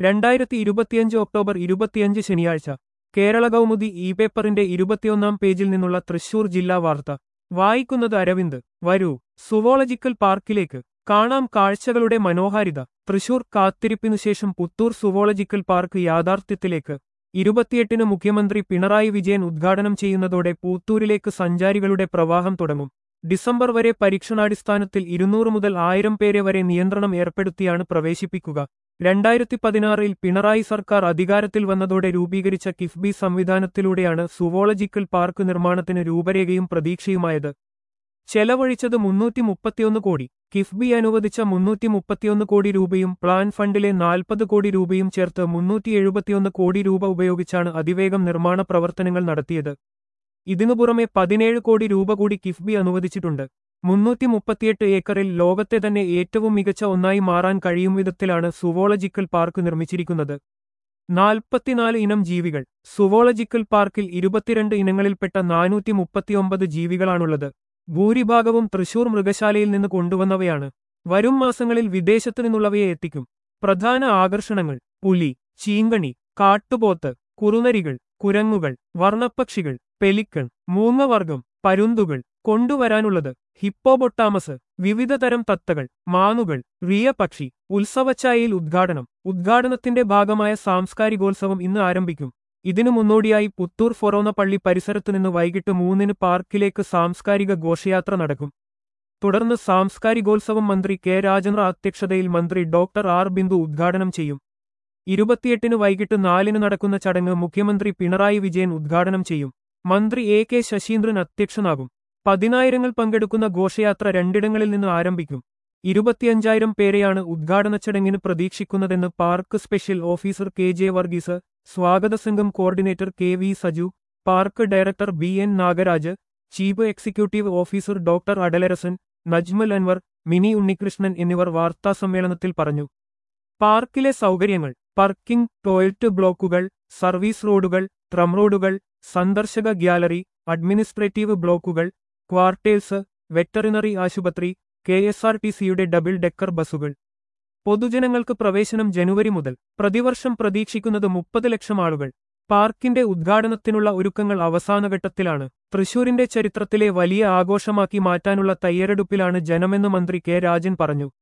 രണ്ടായിരത്തി ഇരുപത്തിയഞ്ച് ഒക്ടോബർ ഇരുപത്തിയഞ്ച് ശനിയാഴ്ച കേരള കൗമുദി ഇ പേപ്പറിന്റെ ഇരുപത്തിയൊന്നാം പേജിൽ നിന്നുള്ള തൃശൂർ ജില്ലാ വാർത്ത വായിക്കുന്നത് അരവിന്ദ് വരൂ സുവോളജിക്കൽ പാർക്കിലേക്ക് കാണാം കാഴ്ചകളുടെ മനോഹാരിത തൃശൂർ കാത്തിരിപ്പിനുശേഷം പുത്തൂർ സുവോളജിക്കൽ പാർക്ക് യാഥാർത്ഥ്യത്തിലേക്ക് ഇരുപത്തിയെട്ടിന് മുഖ്യമന്ത്രി പിണറായി വിജയൻ ഉദ്ഘാടനം ചെയ്യുന്നതോടെ പൂത്തൂരിലേക്ക് സഞ്ചാരികളുടെ പ്രവാഹം തുടങ്ങും ഡിസംബർ വരെ പരീക്ഷണാടിസ്ഥാനത്തിൽ ഇരുന്നൂറ് മുതൽ ആയിരം പേരെ വരെ നിയന്ത്രണം ഏർപ്പെടുത്തിയാണ് പ്രവേശിപ്പിക്കുക രണ്ടായിരത്തി പതിനാറിൽ പിണറായി സർക്കാർ അധികാരത്തിൽ വന്നതോടെ രൂപീകരിച്ച കിഫ്ബി സംവിധാനത്തിലൂടെയാണ് സുവോളജിക്കൽ പാർക്ക് നിർമ്മാണത്തിന് രൂപരേഖയും പ്രതീക്ഷയുമായത് ചെലവഴിച്ചത് മുന്നൂറ്റി മുപ്പത്തിയൊന്ന് കോടി കിഫ്ബി അനുവദിച്ച മുന്നൂറ്റി മുപ്പത്തിയൊന്ന് കോടി രൂപയും പ്ലാൻ ഫണ്ടിലെ നാൽപ്പത് കോടി രൂപയും ചേർത്ത് മുന്നൂറ്റി എഴുപത്തിയൊന്ന് കോടി രൂപ ഉപയോഗിച്ചാണ് അതിവേഗം നിർമ്മാണ പ്രവർത്തനങ്ങൾ നടത്തിയത് ഇതിനു പുറമെ പതിനേഴ് കോടി രൂപ കൂടി കിഫ്ബി അനുവദിച്ചിട്ടുണ്ട് മുന്നൂറ്റി മുപ്പത്തിയെട്ട് ഏക്കറിൽ ലോകത്തെ തന്നെ ഏറ്റവും മികച്ച ഒന്നായി മാറാൻ കഴിയും വിധത്തിലാണ് സുവോളജിക്കൽ പാർക്ക് നിർമ്മിച്ചിരിക്കുന്നത് നാൽപ്പത്തിനാല് ഇനം ജീവികൾ സുവോളജിക്കൽ പാർക്കിൽ ഇരുപത്തിരണ്ട് ഇനങ്ങളിൽപ്പെട്ട നാനൂറ്റി മുപ്പത്തിയൊമ്പത് ജീവികളാണുള്ളത് ഭൂരിഭാഗവും തൃശൂർ മൃഗശാലയിൽ നിന്ന് കൊണ്ടുവന്നവയാണ് വരും മാസങ്ങളിൽ വിദേശത്തു നിന്നുള്ളവയെ എത്തിക്കും പ്രധാന ആകർഷണങ്ങൾ പുലി ചീങ്കണി കാട്ടുപോത്ത് കുറുനരികൾ കുരങ്ങുകൾ വർണ്ണപ്പക്ഷികൾ പെലിക്കൺ മൂങ്ങവർഗം പരുന്തുകൾ കൊണ്ടുവരാനുള്ളത് ഹിപ്പോബൊട്ടാമസ് വിവിധതരം തത്തകൾ മാനുകൾ റിയ പക്ഷി ഉത്സവച്ചായയിൽ ഉദ്ഘാടനം ഉദ്ഘാടനത്തിന്റെ ഭാഗമായ സാംസ്കാരികോത്സവം ഇന്ന് ആരംഭിക്കും ഇതിനു മുന്നോടിയായി പുത്തൂർ ഫൊറോന പള്ളി പരിസരത്തുനിന്ന് വൈകിട്ട് മൂന്നിന് പാർക്കിലേക്ക് സാംസ്കാരിക ഘോഷയാത്ര നടക്കും തുടർന്ന് സാംസ്കാരികോത്സവം മന്ത്രി കെ രാജേന്ദ്ര അധ്യക്ഷതയിൽ മന്ത്രി ഡോക്ടർ ആർ ബിന്ദു ഉദ്ഘാടനം ചെയ്യും ഇരുപത്തിയെട്ടിന് വൈകിട്ട് നാലിന് നടക്കുന്ന ചടങ്ങ് മുഖ്യമന്ത്രി പിണറായി വിജയൻ ഉദ്ഘാടനം ചെയ്യും മന്ത്രി എ കെ ശശീന്ദ്രൻ അധ്യക്ഷനാകും പതിനായിരങ്ങൾ പങ്കെടുക്കുന്ന ഘോഷയാത്ര രണ്ടിടങ്ങളിൽ നിന്ന് ആരംഭിക്കും ഇരുപത്തിയഞ്ചായിരം പേരെയാണ് ഉദ്ഘാടന ചടങ്ങിന് പ്രതീക്ഷിക്കുന്നതെന്ന് park special officer K J Varghese സ്വാഗത സംഘം coordinator K V Saju park director B N Nagaraj chief executive officer doctor Adalarasan Najmal Anwar Mini Unnikrishnan എന്നിവർ വാർത്താസമ്മേളനത്തിൽ പറഞ്ഞു പാർക്കിലെ സൗകര്യങ്ങൾ പാർക്കിംഗ് ടോയ്ലറ്റ് ബ്ലോക്കുകൾ സർവീസ് റോഡുകൾ ട്രം റോഡുകൾ സന്ദർശക ഗ്യാലറി അഡ്മിനിസ്ട്രേറ്റീവ് ബ്ലോക്കുകൾ ക്വാർട്ടേഴ്സ് വെറ്ററിനറി ആശുപത്രി കെ എസ് ആർ ടി സിയുടെ ഡബിൾ ഡെക്കർ ബസുകൾ പൊതുജനങ്ങൾക്ക് പ്രവേശനം ജനുവരി മുതൽ പ്രതിവർഷം പ്രതീക്ഷിക്കുന്നത് മുപ്പത് ലക്ഷം ആളുകൾ പാർക്കിന്റെ ഉദ്ഘാടനത്തിനുള്ള ഒരുക്കങ്ങൾ അവസാനഘട്ടത്തിലാണ് തൃശൂരിന്റെ ചരിത്രത്തിലെ വലിയ ആഘോഷമാക്കി മാറ്റാനുള്ള തയ്യാറെടുപ്പിലാണ് ജനമെന്ന് മന്ത്രി കെ രാജൻ പറഞ്ഞു